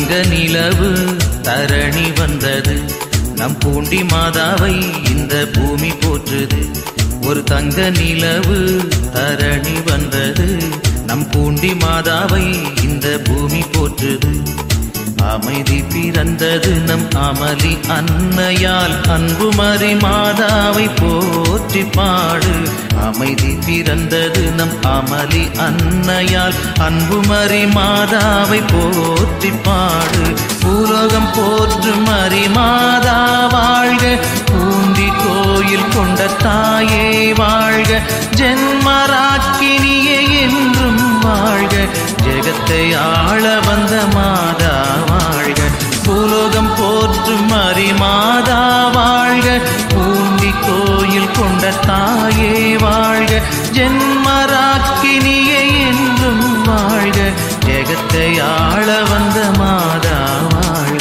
தங்க நிலவு தரணி வந்தது நம் பூண்டி மாதாவை இந்த பூமி போற்றுது ஒரு தங்க நிலவு தரணி வந்தது நம் பூண்டி மாதாவை இந்த பூமி போற்றுது அமைதி பிறந்தது நம் அமளி அன்னையால் அன்புமறி மாதாவை போற்றி பாடு அமைதி பிறந்தது நம் அமளி அன்னையால் அன்புமறி மாதாவை போற்றி பாடு பூலோகம் போற்று மறி மாதா வாழ்க பூண்டி கோயில் கொண்ட தாயே வாழ்க ஜென்மராக்கினியே என்றும் வாழ்க ஜெகத்தை ஆள வந்த மாதா வாழ்க பூலோகம் போற்றும் மறி மாதா வாழ்க பூண்டி கோயில் கொண்ட தாயே வாழ்க ஜென்மராக்கினியே என்றும் வாழ்க ஜெகத்தை ஆள வந்த மாதா வாழ்க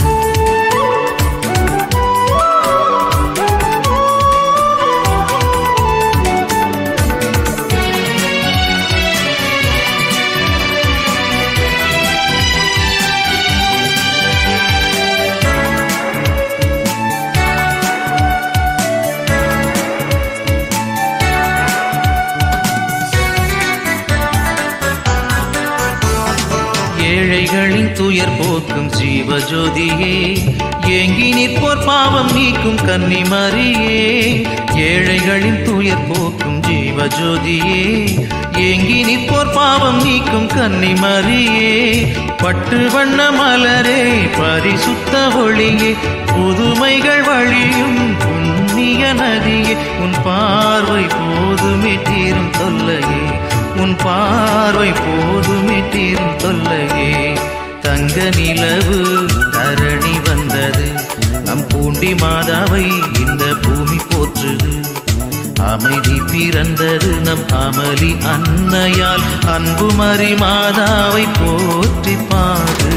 ஏழைகளின் துயர் போக்கும் ஜீவஜோதியே ஏங்கி நிற்போர் பாவம் நீக்கும் கன்னிமரியே ஏழைகளின் துயர் போக்கும் ஜீவஜோதியே ஏங்கி நிற்போர் பாவம் நீக்கும் கன்னிமரியே பட்டு வண்ண மலரே பரிசுத்த ஒளியே புதுமைகள் வழியும் புண்ணிய நதியே உன் பார்வை போதுமே தீரும் தொல்லையே உன் பார்வை போதுமே தீரும் தொல்லையே தங்க நிலவு தரணி வந்தது நம் பூண்டி மாதாவை இந்த பூமி போற்றுது அமைதி பிறந்தது நம் அமளி அன்னையால் அன்புமறி மாதாவை போற்றி பாடு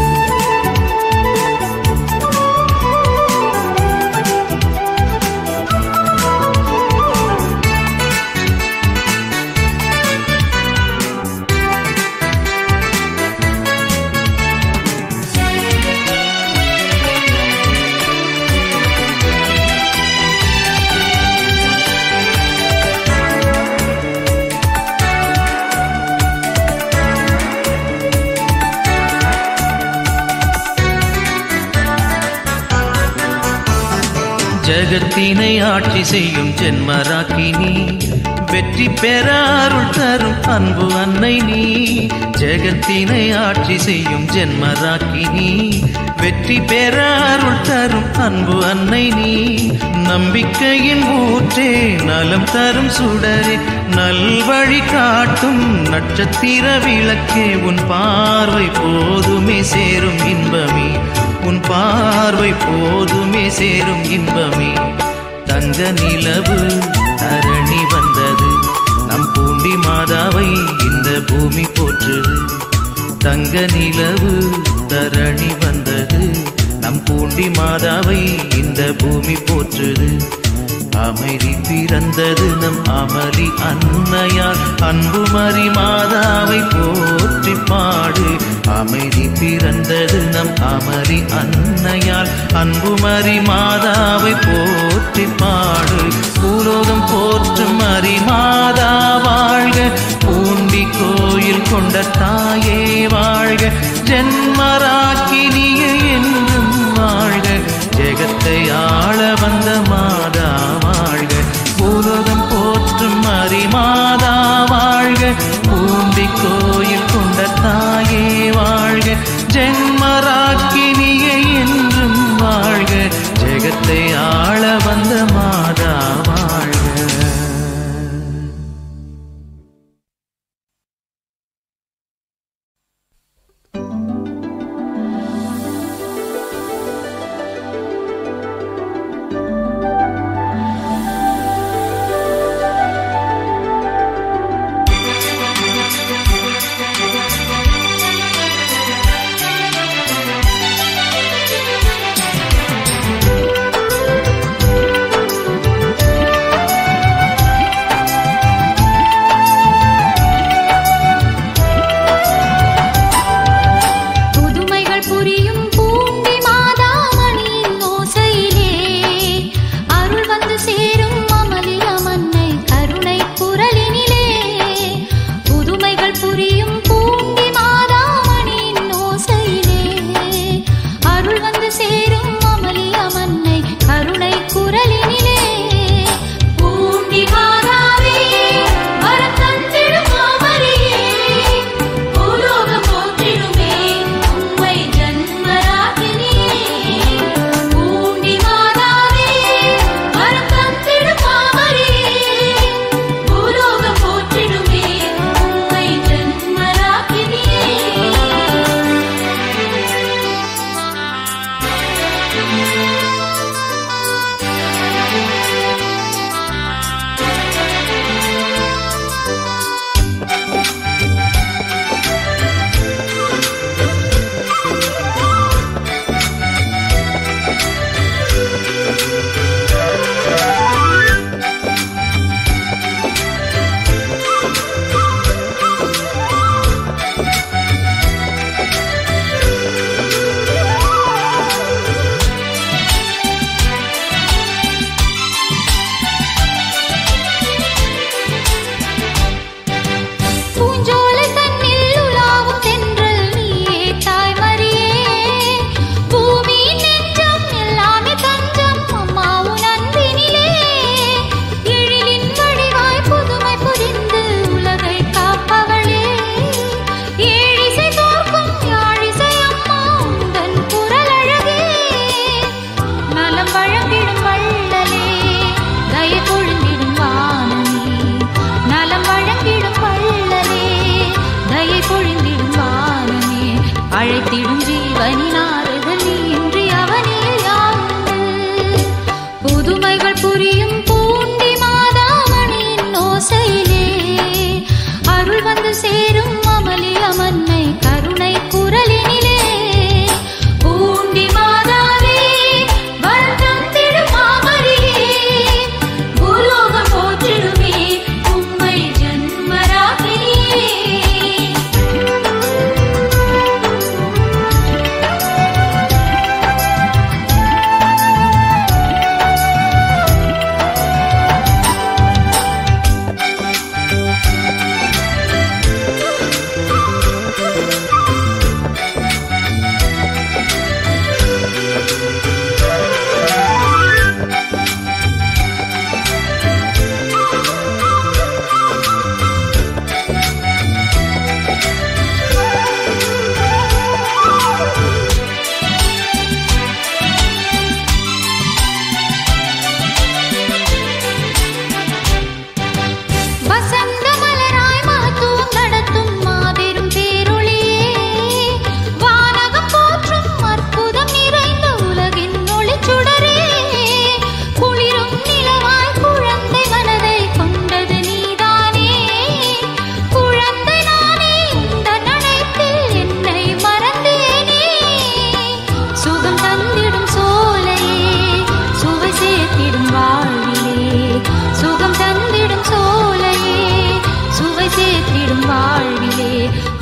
ஜகத்தினை ஆட்சி செய்யும் ஜென்மராக்கினி வெற்றி பெற அருள் தரும் அன்பு அன்னை நீ ஜெகத்தினை ஆட்சி செய்யும் ஜென்மராக்கினி வெற்றி பெற அருள் தரும் அன்பு அன்னை நீ நம்பிக்கையின் ஊற்றே நலம் தரும் சுடரே நல்வழி காட்டும் நட்சத்திர விளக்கே உன் பார்வை போதுமே சேரும் இன்பமே உன் பார்வை போதுமே சேரும் இன்பமே தங்க நிலவு தரணி வந்தது நம் பூண்டி மாதாவை இந்த பூமி போற்றுது தங்க நிலவு தரணி வந்தது நம் பூண்டி மாதாவை இந்த பூமி போற்றுது அமைதி பிறந்தது நம் அமளி அன்னையால் அன்புமறி மாதாவை போற்றி பாடு அமைதி பிறந்தது நம் அமளி அன்னையால் அன்புமறி மாதாவை போற்றி பாடு பூலோகம் போற்றும் மறி மாதா வாழ்க பூண்டி கோயில் கொண்ட தாயே வாழ்க ஜென்மராக்கினியே என்றும் வாழ்க ஜெகத்தை ஆள வந்த மாதா வாழ்க பூலோகம் போற்றும் மறி மாதா வாழ்க பூண்டி கோயில் கொண்ட தாயே வாழ்க ஜென்மராக்கினியே என்றும் வாழ்க ஜெகத்தை ஆள வந்த மாதா வாழ்க Thank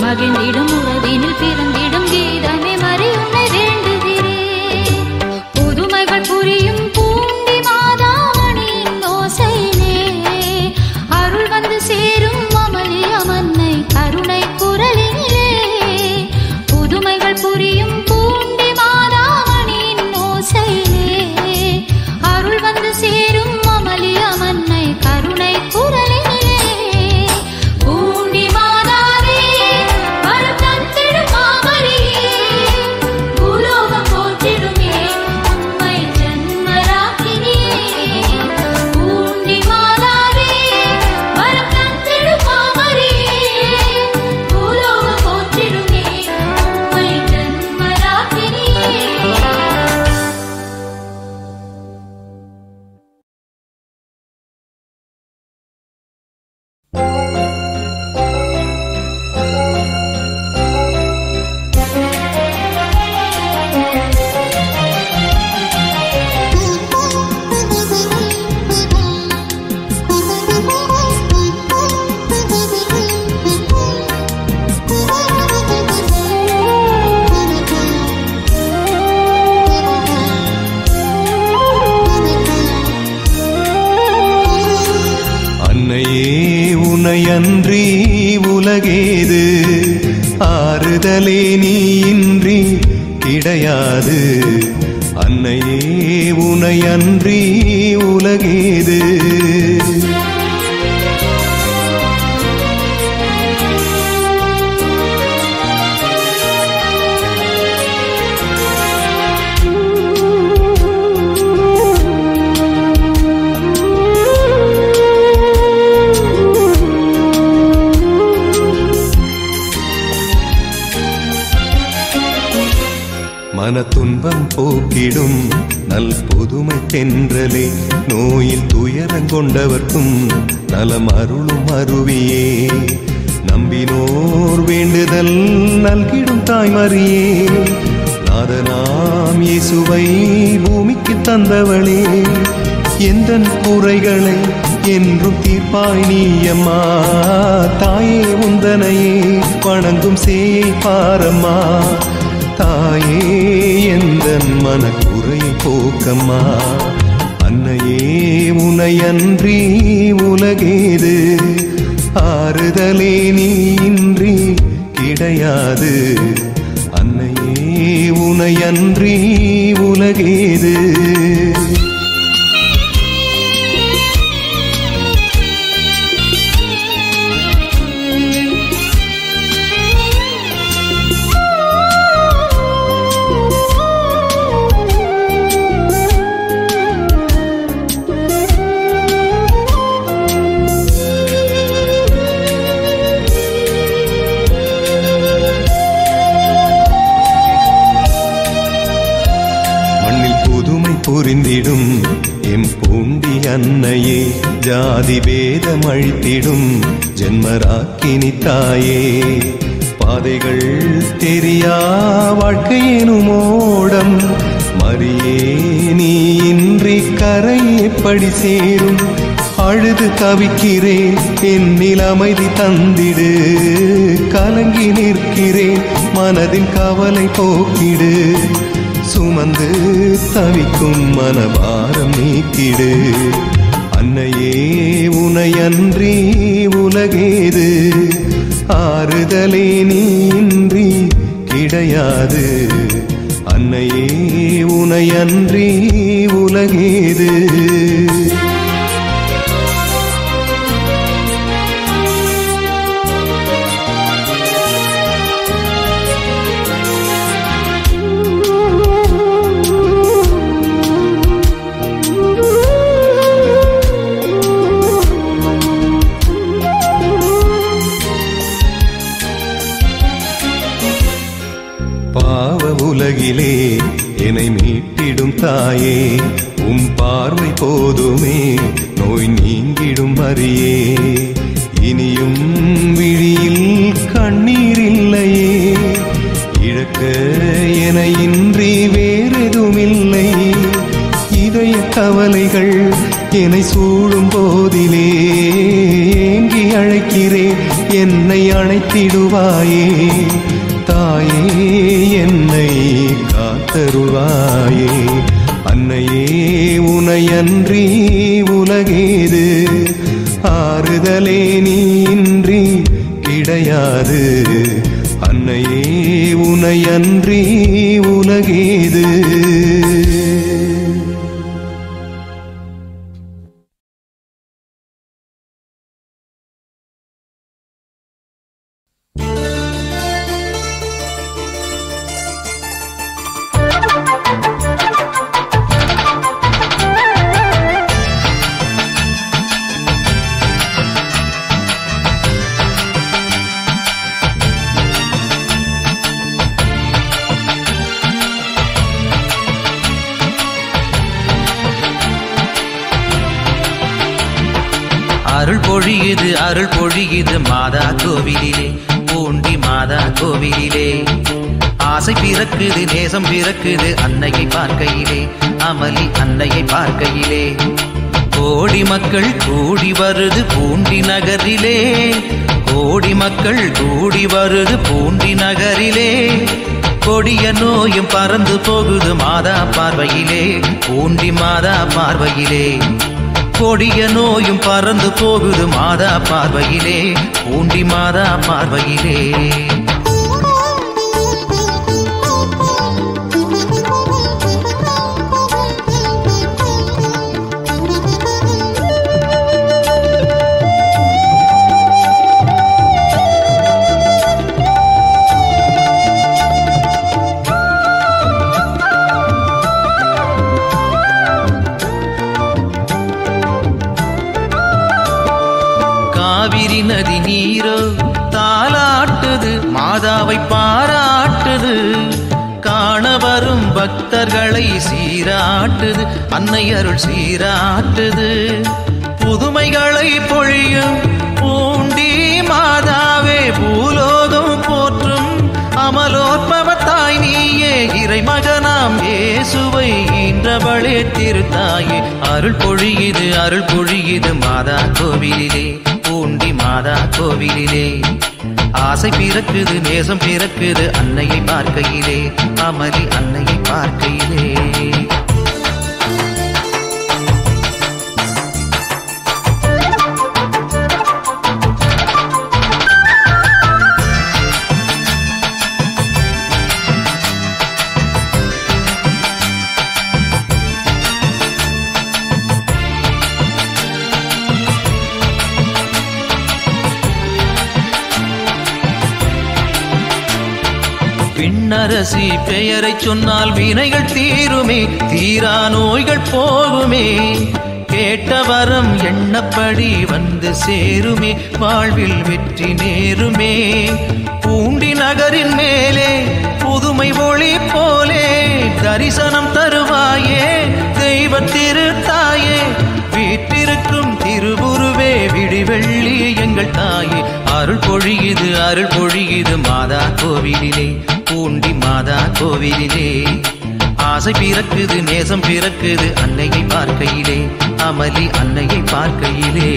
மகிழ்ந்திடும் உறவினில் பிறந்திடும் கீதமே மறி உன்னை வேண்டுகிறேன் புதுமைகள் புரியும் பூண்டி மாதாமணியின் ஓசையிலே அருள் வந்து சேரும் அமளி அமன்னை கருணை குரலினிலே புதுமைகள் புரியும் பூண்டி மாதாமணியின் ஓசையிலே அருள் வந்து சேரும் அமளி அமன்னை கருணை குரலினிலே பூண்டி மாதாவே வரம் தந்திடும் மாமரியே பூலோகம் போற்றிடுமே உம்மை ஜன்மராக்கினியே பூண்டி மாதாவே வரம் தந்திடும் மாமரியே பூலோகம் போற்றிடுமே உம்மை ஜன்மராக்கினியே அன்னையே உனையன்றி உலகேது ஆறுதலே நீ இன்றி கிடையாது அன்னையே உனையன்றி உலகேது மன துன்பம் போக்கிடும் நல் புதுமை தென்றலே நோயில் துயரங்கொண்டவர்க்கும் நலம் அருளும் அருவியே நம்பினோர் வேண்டுதல் நல்கிடும் தாய்மறியே நாதனாம் இயேசுவை பூமிக்கு தந்தவளே எந்தன் குறைகளை என்றும் தீர்ப்பாய் நீயம்மா தாயே உந்தனையே வணங்கும் சேயை பாரம்மா தாயே எந்தன் மனக்குறை போக்கம்மா அன்னையே உனையன்றி உலகேது ஆறுதலே நீ இன்றி கிடையாது அன்னையே உனையன்றி உலகேது மண்ணில் புதுமை புரிந்திடும் எம் பூண்டி அன்னையே ஜாதி பேதம் அழித்திடும் ஜென்மராக்கினி தாயே பாதைகள் தெரியா வாழ்க்கையெனும் ஓடம் மரியே நீ இன்றி கரை எப்படி சேரும் அழுது தவிக்கிறேன் என்னில் அமைதி தந்திடு கலங்கி நிற்கிறேன் மனதின் கவலை போக்கிடு சுமந்து தவிக்கும் மனபாரம் நீக்கிடு அன்னையே உனையன்றி உலகேது ஆறுதலே நீன்றி கிடையாது அன்னையே உனையன்றி உலகேது பாவ உலகிலே என்னை மீட்டிடும் தாயே உம் பார்வை போதுமே நோய் நீங்கிடும் மரியே இனியும் விழியில் கண்ணீர் இல்லையே இழக்க என இன்றி வேறெதுமில்லை இதய கவலைகள் என்னை சூழும் போதிலே ஏங்கி அழைக்கிறேன் என்னை அழைத்திடுவாயே தாயே என்னை காத்தருள்வாயே அன்னையே உனையன்றி உலகேது ஆறுதலே நீன்றி கிடையாது அன்னையே உனையன்றி உலகேது அருள் பொழியுது அருள் பொழியுது மாதா கோவிலிலே பூண்டி மாதா கோவிலிலே ஆசை பிறக்குது நேசம் பிறக்குது அன்னையை பார்க்கையிலே அமளி அன்னையை பார்க்கையிலே கோடி மக்கள் கூடி வருது பூண்டி நகரிலே கோடி மக்கள் கூடி வருது பூண்டி நகரிலே கொடிய நோயும் பறந்து போகுது மாதா பார்வையிலே பூண்டி மாதா பார்வையிலே கொடிய நோயும் பறந்து போகுது மாதா பார்வையிலே பூண்டி மாதா பார்வையிலே காவிரி நதி நீரோ தாலாட்டுது மாதாவை பாராட்டுது காண வரும் பக்தர்களை சீராட்டுது அன்னை அருள் சீராட்டுது புதுமைகளை பொழியும் பூண்டி மாதாவே பூலோகம் போற்றும் அமலோற்பவ தாய் நீயே இறைமகனாம் இயேசுவை ஈன்றவளே திருத்தாயே அருள் பொழியுது அருள் பொழியுது மாதா கோவிலிலே பூண்டி மாதா கோவிலிலே ஆசை பிறக்குது நேசம் பிறக்குது அன்னையை பார்க்கையிலே அமளி அன்னையை பார்க்கையிலே பின்னரசி பெயரை சொன்னால் வினைகள் தீருமே தீரா நோய்கள் போகுமே கேட்ட வரம் எண்ணப்படி வந்து சேருமே வாழ்வில் வெற்றி நேருமே பூண்டி நகரின் மேலே புதுமை ஒளி போலே தரிசனம் தருவாயே தெய்வ திருத்தாயே வீட்டிருக்கும் திருவுருவே விடிவெள்ளி எங்கள் தாயே அருள் பொழியுது அருள் பொழியுது மாதா கோவிலிலே பூண்டி மாதா கோவிலிலே ஆசை பிறக்குது நேசம் பிறக்குது அன்னையை பார்க்கையிலே அமளி அன்னையை பார்க்கையிலே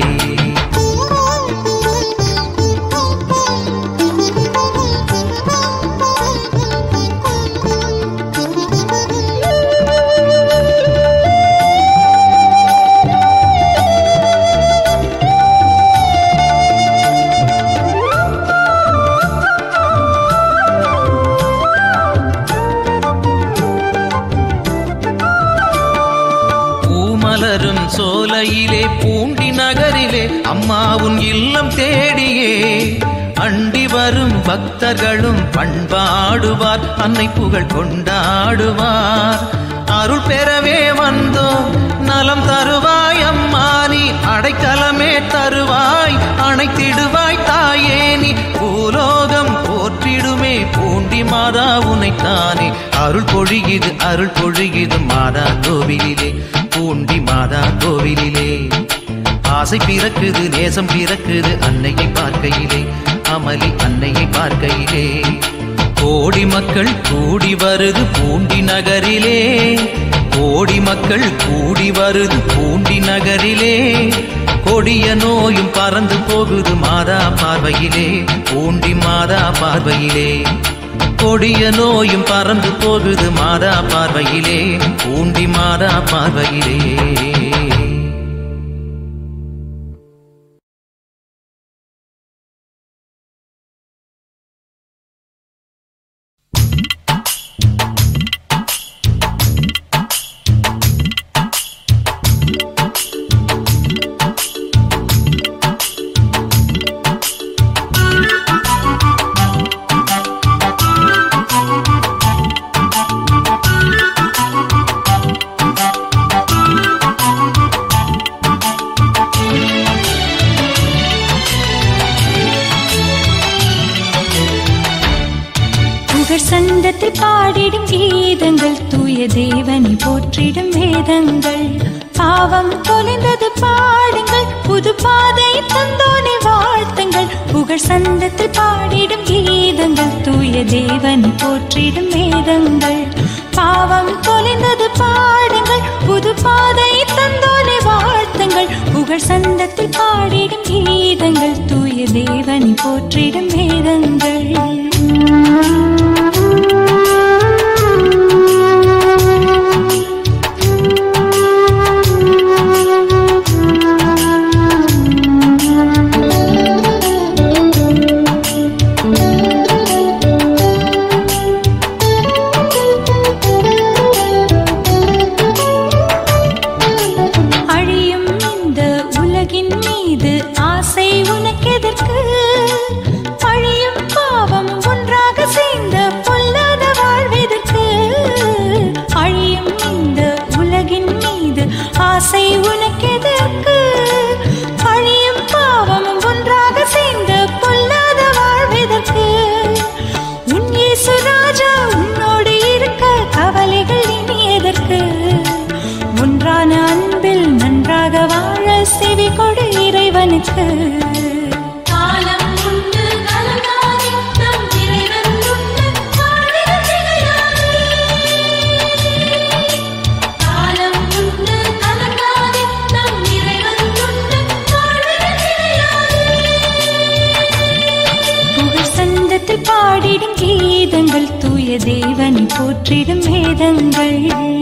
பூமலரும் சோலையிலே பூண்டி நகரிலே அம்மாவுன் இல்லம் தேடியே அண்டி வரும் பக்தர்களும் பண்பாடுவார் அன்னை புகழ் கொண்டாடுவார் அருள் பெறவே வந்தோம் நலம் தருவாய் அம்மா நீ அடைக்கலமே தருவாய் அணைத்திடுவாய் தாயே நீ பூலோகம் போற்றிடுமே பூண்டி மாதா உனைத்தானே அருள் பொழியுது அருள் பொழியுது மாதா கோவிலிலே பூண்டி மாதா கோவிலிலே ஆசை பிறக்குது நேசம் பிறக்குது அன்னையை பார்க்கையிலே அமளி அன்னையை பார்க்கையிலே கோடி மக்கள் கூடி வருது பூண்டி நகரிலே கோடி மக்கள் கூடி வருது பூண்டி நகரிலே கொடிய நோயும் பறந்து போகுது மாதா பார்வையிலே பூண்டி மாதா பார்வையிலே கொடிய நோயும் பறந்து போகுது மாதா பார்வையிலே பூண்டி மாதா பார்வையிலே புகழ் சந்தத்தில் பாடிடும் கீதங்கள் தூய தேவனை போற்றிடும் வேதங்கள் பாவம் தொலைந்தது பாடுங்கள் புது பாதை தந்தோனை வாழ்த்துங்கள் புகழ் சந்தத்தில் பாடிடும் கீதங்கள் தூய தேவனை போற்றிடும் வேதங்கள் பாவம் தொலைந்தது பாடுங்கள் புது பாதை தந்தோனை வாழ்த்துங்கள் புகழ் சந்தத்தில் பாடிடும் கீதங்கள் தூய தேவனை போற்றிடும் வேதங்கள் அழியும் இந்த உலகின் மீது ஆசை உனக்கெதற்கு அழியும் பாவம் ஒன்றாக சேர்ந்த பொல்லாத வாழ்வெதற்கு அழியும் இந்த உலகின் மீது ஆசை உனக்கெதற்கு அழியும் பாவம் ஒன்றாக சேர்ந்த பொல்லாத வாழ்வெதற்கு உன் இயேசு ராஜா உன்னோடு இருக்க கவலைகள் இனி எதற்கு ஒன்றான அன்பில் நன்றாக வாழ செவி கொடு இறைவனுக்கு காலம் உண்டு கலங்காதே நம் இறைவன் உண்டு காணிக திகையாதே காலம் உண்டு கலங்காதே நம் இறைவன் உண்டு காணிக திகையாதே புகழ் சந்தத்தில் பாடிடும் கீதங்கள் தூய தேவனை போற்றிடும் வேதங்கள்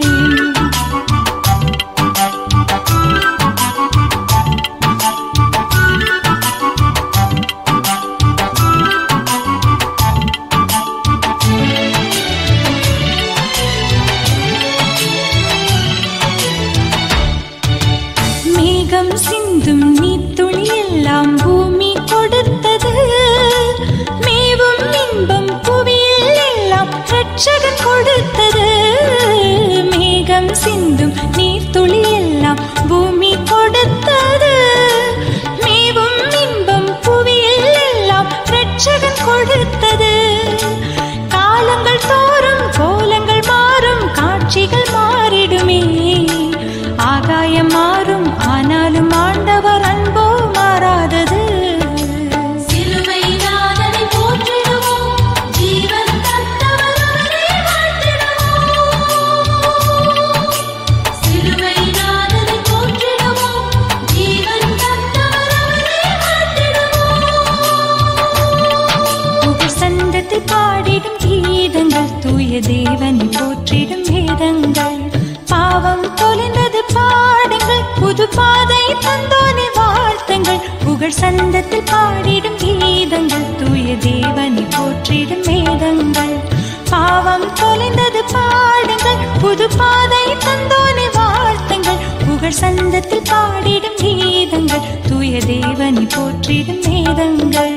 மேகம் சிந்தும் நீத்துளி எல்லாம் பூமி கொடுத்தது மேவும் இன்பம் புவியில் எல்லாம் ரட்சகன் கொடுத்தது மேகம் சிந்தும் நீர்த்துளி எல்லாம் பூமி கொடுத்தது மேவும் இன்பம் புவியில் எல்லாம் ரட்சகன் கொடுத்தது காலங்கள் தோறும் கோலங்கள் மாறும் காட்சிகள் மாறிடுமே ஆகாயம் மாறும் ஆனாலும் ஆண்டவர் அன்போ மாறாதது சிலுவை நாதனை போற்றிடுவோம் ஜீவன் தந்தவர் அவரை வாழ்த்திடுவோம் சிலுவை நாதனை போற்றிடுவோம் ஜீவன் தந்தவர் அவரை வாழ்த்திடுவோம் புகழ் சந்தத்தில் பாடிடும் கீதங்கள் தூய தேவனை போற்றிடும் வேதங்கள் பாவம் தொலைந்தது பாடுங்கள் புது பாதை தந்தோனை வாழ்த்துங்கள் புகழ் சந்தத்தில் பாடிடும் கீதங்கள் தூய தேவனை போற்றிடும் வேதங்கள் பாவம் தொலைந்தது பாடுங்கள் புது பாதை தந்தோனை வாழ்த்துங்கள் புகழ் சந்தத்தில் பாடிடும் கீதங்கள் தூய தேவனை போற்றிடும் வேதங்கள்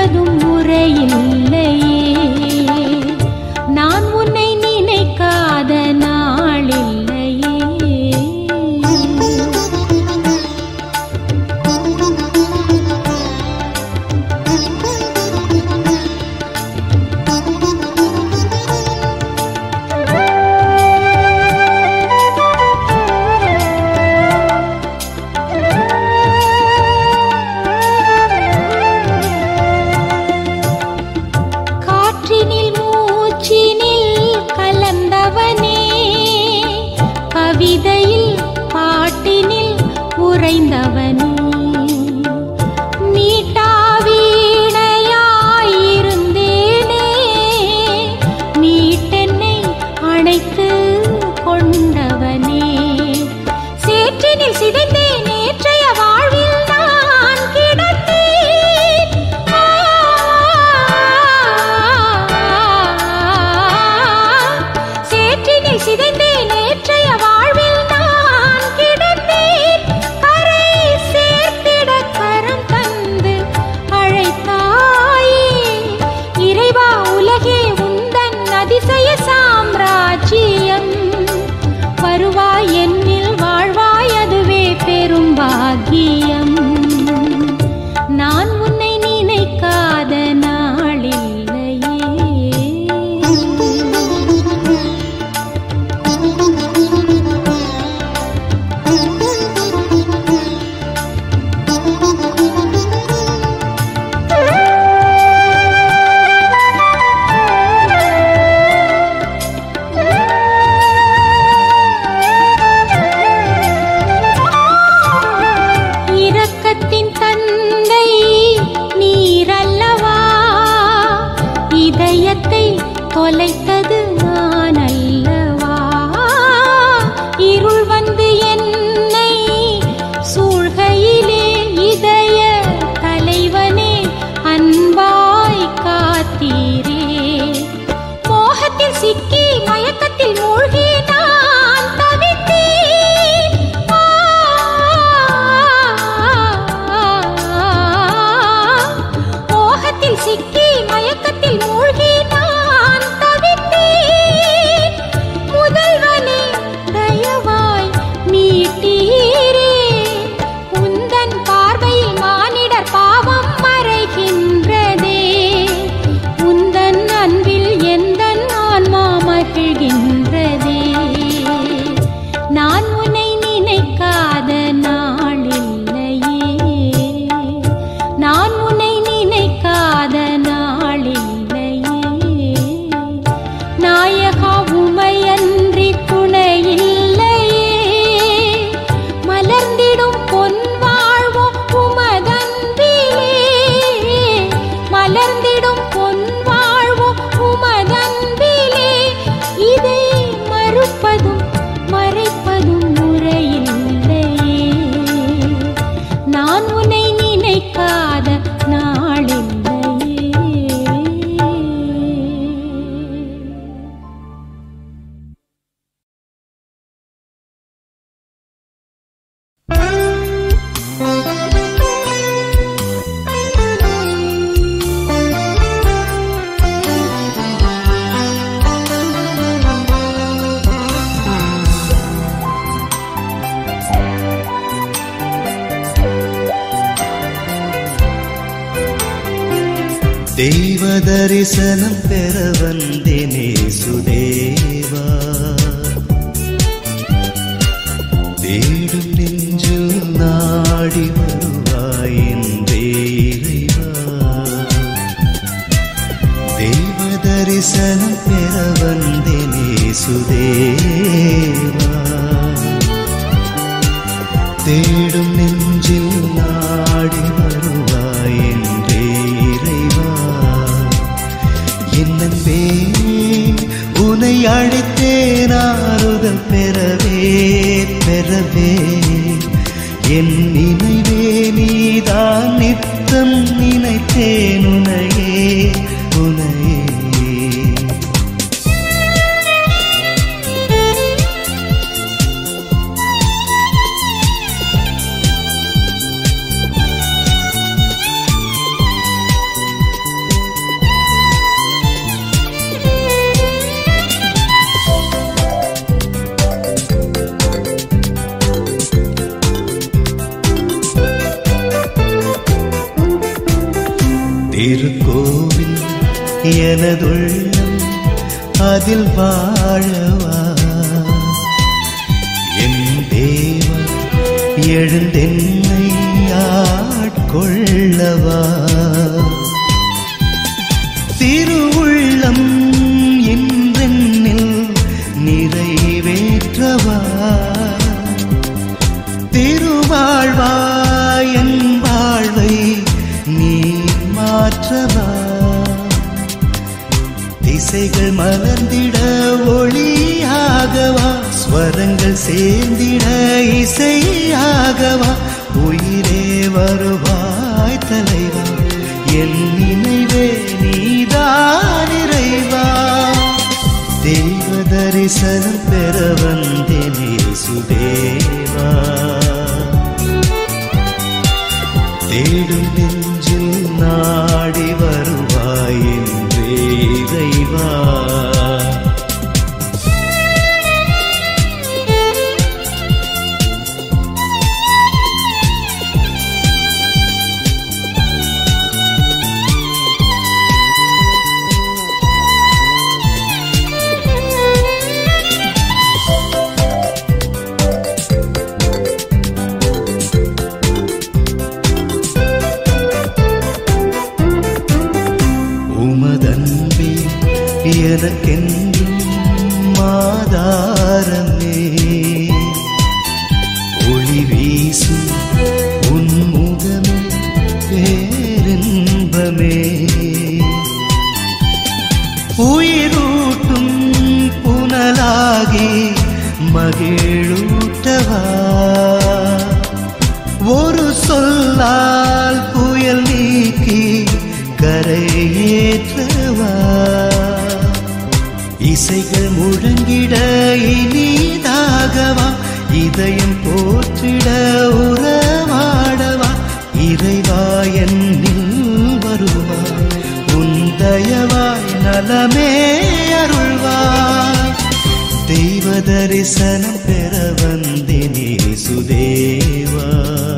மறப்பதும் முறையில்லையே நான் உன்னை நினைக்காத நாளில்லையே காற்றினில் மூச்சினில் கலந்தவனே கவிதையில் பாட்டினில் உறைந்தவனே மீட்டா வீணையாயிருந்தேனே மீட்டென்னை அணைத்து கொண்டவனே சேற்றினில் சிதைந்தேன் நேற்றைய வாழ்வில் நான் கிடந்தேன் ஆ, சேற்றினில் சிதைந்தேன் நேற்றைய வாழ்வில் நான் கிடந்தேன் கரை சேர்த்திட கரம் தந்து அழைத்தாயே இறைவா உலகே உந்தன் அதிசய சாம்ராஜ்யம் வருவாய் என்னில் வாழ்வாய் அதுவே பெரும் பாக்கியம் நான் உன்னை நினைக்காத நாளில்லையே இரக்கத்தின் தந்தை நீரல்லவா இதயத்தை தொலைத்தது நான் அல்லவா இருள் வந்து என்னை சூழ்கையிலே இதய தலைவனே அன்பாய் காத்தீரே மோகத்தில் சிக்கி மயக்கத்தில் மூழ்கி நான் தவித்தேன் ஆ, மோகத்தில் சிக்கி மயக்கத்தில் மூழ்கி நான் தவித்தேன் முதல்வனே தயவாய் மீட்டீரே உந்தன் பார்வையில் மானிடர் பாவம் மறைகின்றதே உந்தன் அன்பில் எந்தன் ஆன்மா மகிழ்கின்றதே நான் உன்னை நினைக்காத நாளில்லையே நான் உன்னை நினைக்காத நாளில்லையே நாயகா உமையன்றி துணையில்லையே மலர்ந்திடும் பொன் வாழ்வோ உமதன்பிலே மலர்ந்திடும் பொன் வாழ்வோ உமதன்பிலே இதை மறுப்பதும் மறைப்பதும் முறையில்லையே நான் உன்னை நினைக்காத நாளில்லையே தெய்வ தரிசனம் பெற வந்தேனே சுதேவா தேடும் நெஞ்சில் நாடி வருவாய் என்றே இறைவா தெய்வ தரிசனம் பெற வந்தேனே சுதேவா தேடும் நெஞ்சில் நாடி வருவாய் என்றே இறைவா என்னன்பே உனை அழைத்தேன் ஆறுதல் பெறவே பெறவே என் நினைவே நீதான் நித்தம் நினைத்தேன் உனையே உனையே கோவில் எனதுள்ளம் அதில் வாழவா என் தேவா எழுந்தென்னை ஆட்கொள்ளவா திருவுள்ளம் என்றென்னில் நிறைவேற்றவா திருவாழ்வா என் வாழ்வை நீ மாற்றவா திசைகள் மலர்ந்திட ஒளியாகவா ஸ்வரங்கள் சேர்ந்திட இசையாகவா உயிரே வருவாய் தலைவா என் நினைவே நீதான் இறைவா தெய்வ தரிசனம் பெற வந்தேனே சுதேவா தேடும் நெஞ்சில் நாடி வருவாய் என்றே இறைவா உமதன்பே எனக்கென்றும் மாதாரமே ஒளி வீசும் உன்முகமே பேரின்பமே உயிரூட்டும் புனலாகி மகிழூட்டவா ஒரு சொல்லால் புயல் நீக்கி கரையேற்றவா இசைகள் முழங்கிட இனிதாகவா இதயம் போற்றிட உறவாடவா இறைவா என்னில் வருவா உன் தயவாய் நலமே அருள்வாய் தெய்வ தரிசனம் பெற வந்தினே சுதேவா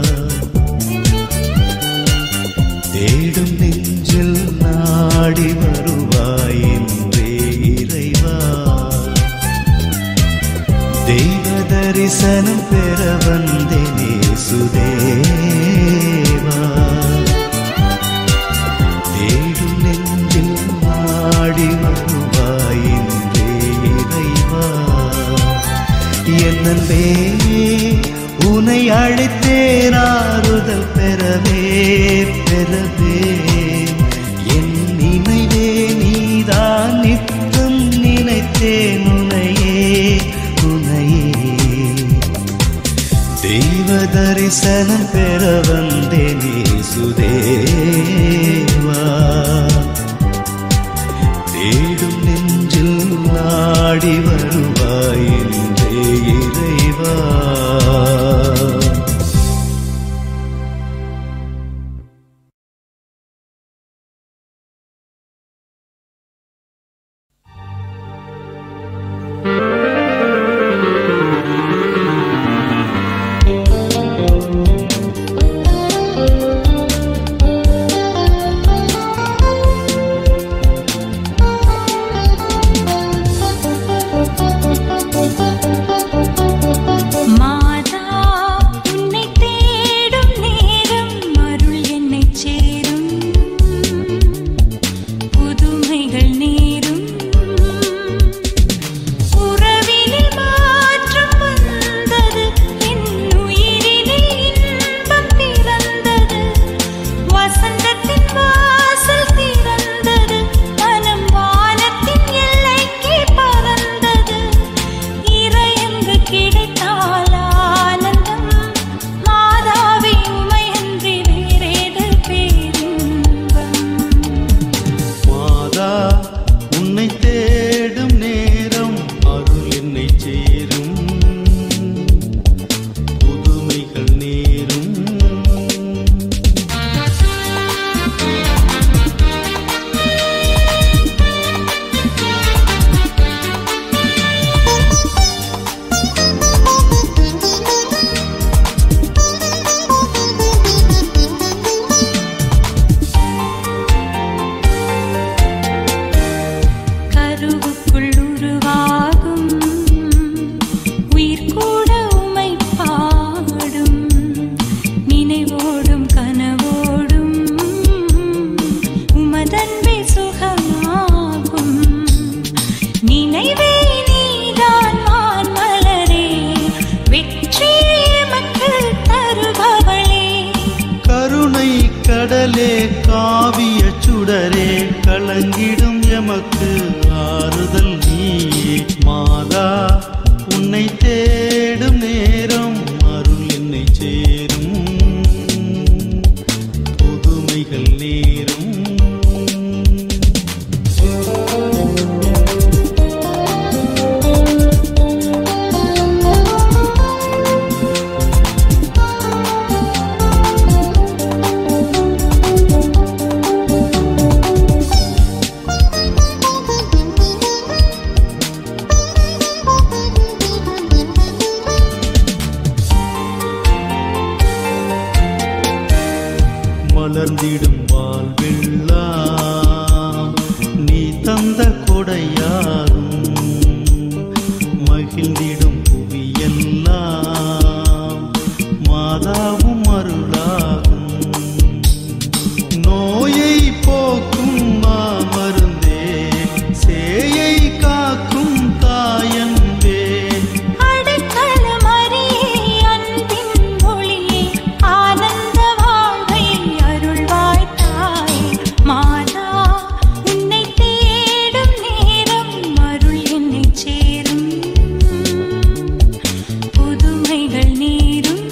தேடும் நெஞ்சில் நாடி வருவாய் என்றே இறைவா தெய்வ தரிசனம் பெற வந்தேனே சுதேவா தேடும் நெஞ்சில் நாடி வருவாய் என்றே இறைவா என்னன்பே உனை அழைத்தேன் ஆறுதல் பெறவே பெறவே என் நினைவே நீதான் நித்தம் நினைத்தேன் உனையே உனையே தெய்வ தரிசனம் பெற வந்தேனே சுதேவா தேடும் நெஞ்சில் நாடி வருவாய் என்றே இறைவா ஆ உந்தன்பே சுகமாகும் நினைவே நீதான் வான் மலரே வெற்றி எமக்கு தருபவளே கருணை கடலே காவிய சுடரே கலங்கிடும் எமக்கு ஆறுதல் நீயே மாதா உன்னை தேடும் நேரம் அருள் என்னை சேரும் புதுமைகள் நேரும் மலர்ந்திடும் வாழ்வெல்லாம் நீ தந்த கொடையாகும் மகிழ்ந்திடும் புவியெல்லாம் மாதாவும் அருளாகும் நோயை போக்கும் மாமருந்தே சேயை காக்கும் தாயன்பே அடைக்கலமறியே அன்பின் ஒளியே ஆனந்த வாழ்வை அருள்வாய் தாயே மாதா உன்னை தேடும் நேரம் அருள் என்னை சேரும் புதுமைகள் நீரும்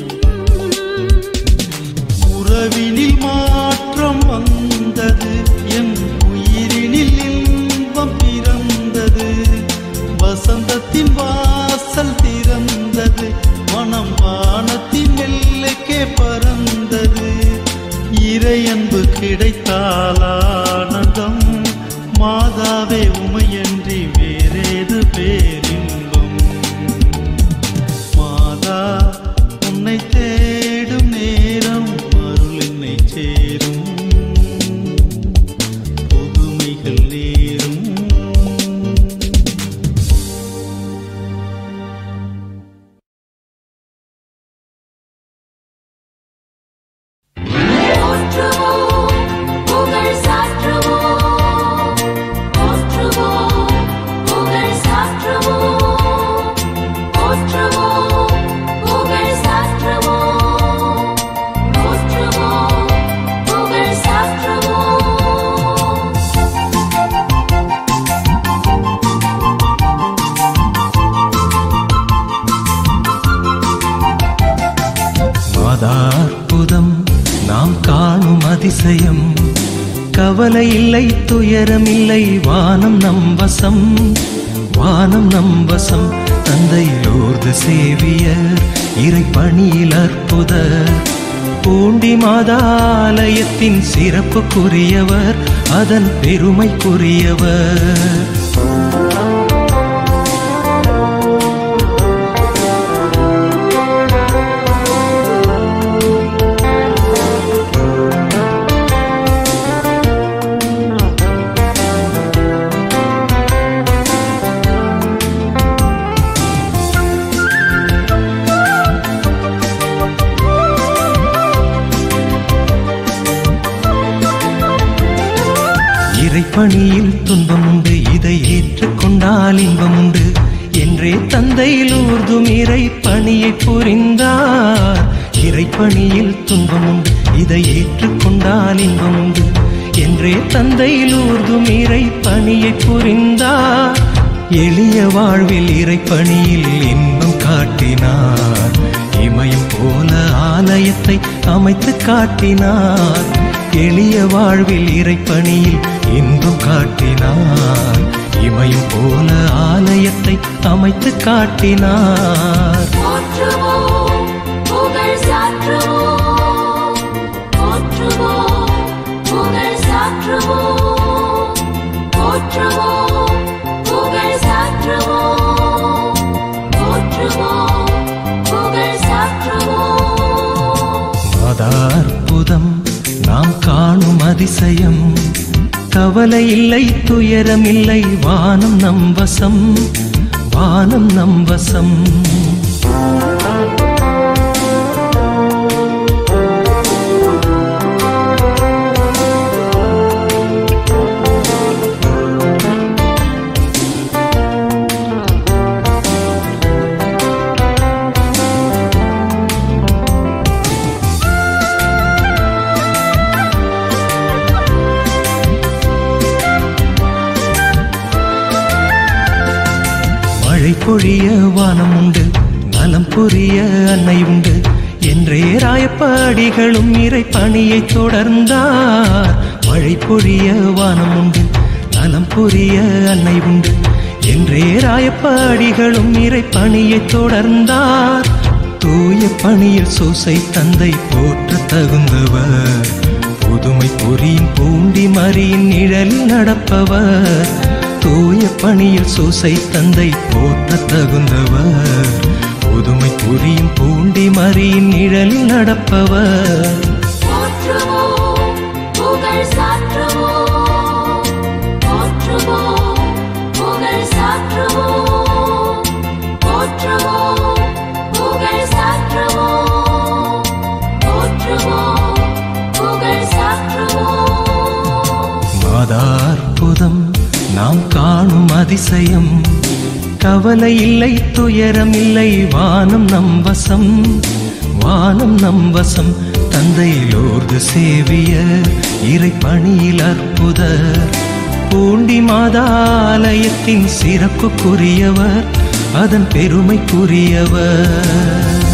உறவினில் மாற்றம் வந்தது என் உயிரினில் இன்பம் பிறந்தது வசந்தத்தின் வாசல் திறந்தது மனம் வானத்தின் எல்லைக்கே பறந்தது இறையன்பு கிடைத்தால் ஆனந்தம் மாதாவே உமையன்றி வேறேது பேரின்பம் மாதா உன்னை தேடும் நேரம் அருள் என்னை சேரும் புதுமைகள் நேரும் போற்றுவோம் புகழ் சாற்றுவோம் போற்றுவோம் புகழ் சாற்றுவோம் போற்றுவோம் புகழ் சாற்றுவோம் போற்றுவோம் புகழ் சாற்றுவோம் மாதா அற்புதம் நாம் காணும் அதிசயம் கவலை இல்லை துயரம் இல்லை வானம் நம் வசம் வானம் நம் வசம் தந்தையிலோர்து சேவியர் இறை பணியில் அற்புதர் பூண்டி மாதாலயத்தின் சிறப்புக்குரியவர் அதன் பெருமைக்குரியவர் இறைப்பணியில் துன்பம் உண்டு இதை ஏற்றுக்கொண்டால் இன்பம் உண்டு என்றே தந்தையில் ஊர்தும் இறை பணியை புரிந்தார் இறைப்பணியில் துன்பம் உண்டு இதை ஏற்றுக்கொண்டால் இன்பம் உண்டு என்றே தந்தையில் ஊர்தும் இறை பணியை புரிந்தார் எளிய வாழ்வில் இறைப்பணியில் இன்பம் காட்டினார் இமயம் போல ஆலயத்தை அமைத்து காட்டினார் எளிய வாழ்வில் இறைப்பணியில் இன்பம் காட்டினார் இமயம் போல ஆலயத்தை அமைத்து காட்டினார் போற்றுவோம் புகழ் சாற்றுவோம் போற்றுவோம் புகழ் சாற்றுவோம் போற்றுவோம் புகழ் சாற்றுவோம் போற்றுவோம் புகழ் சாற்றுவோம் மாதா அற்புதம் நாம் காணும் அதிசயம் கவலை இல்லை துயரம் இல்லை வானம் நம் வசம் வானம் நம் வசம் போற்றுவோம் மழை பொழிய வானம் உண்டு நலம் புரிய அன்னை உண்டு என்றே ராயப்பாடிகளும் இறை பணியை தொடர்ந்தார் மழை பொழிய வானம் உண்டு நலம் புரிய அன்னை உண்டு என்றே ராயப்பாடிகளும் இறை பணியை தொடர்ந்தார் தூய பணியில் சூசை தந்தை போற்ற தகுந்தவர் புதுமை பொறியின் பூண்டி மறியின் நிழலில் நடப்பவர் தூய பணியில் சூசை தந்தை போற்ற தகுந்தவர் புதுமை புரியும் பூண்டி மறியின் நிழலில் நடப்பவர் போற்றுவோம் புகழ் சாற்றுவோம் போற்றுவோம் புகழ் சாற்றுவோம் போற்றுவோம் புகழ் சாற்றுவோம் போற்றுவோம் புகழ் சாற்றுவோம் மாதா அற்புதம் நாம் காணும் அதிசயம் கவலை இல்லை துயரம் இல்லை வானம் நம் வசம் வானம் நம் வசம் தந்தையிலோர்து சேவிய இறை பணியில் அற்புதர் பூண்டி மாதாலயத்தின் சிறப்புக்குரியவர் அதன் பெருமைக்குரியவர்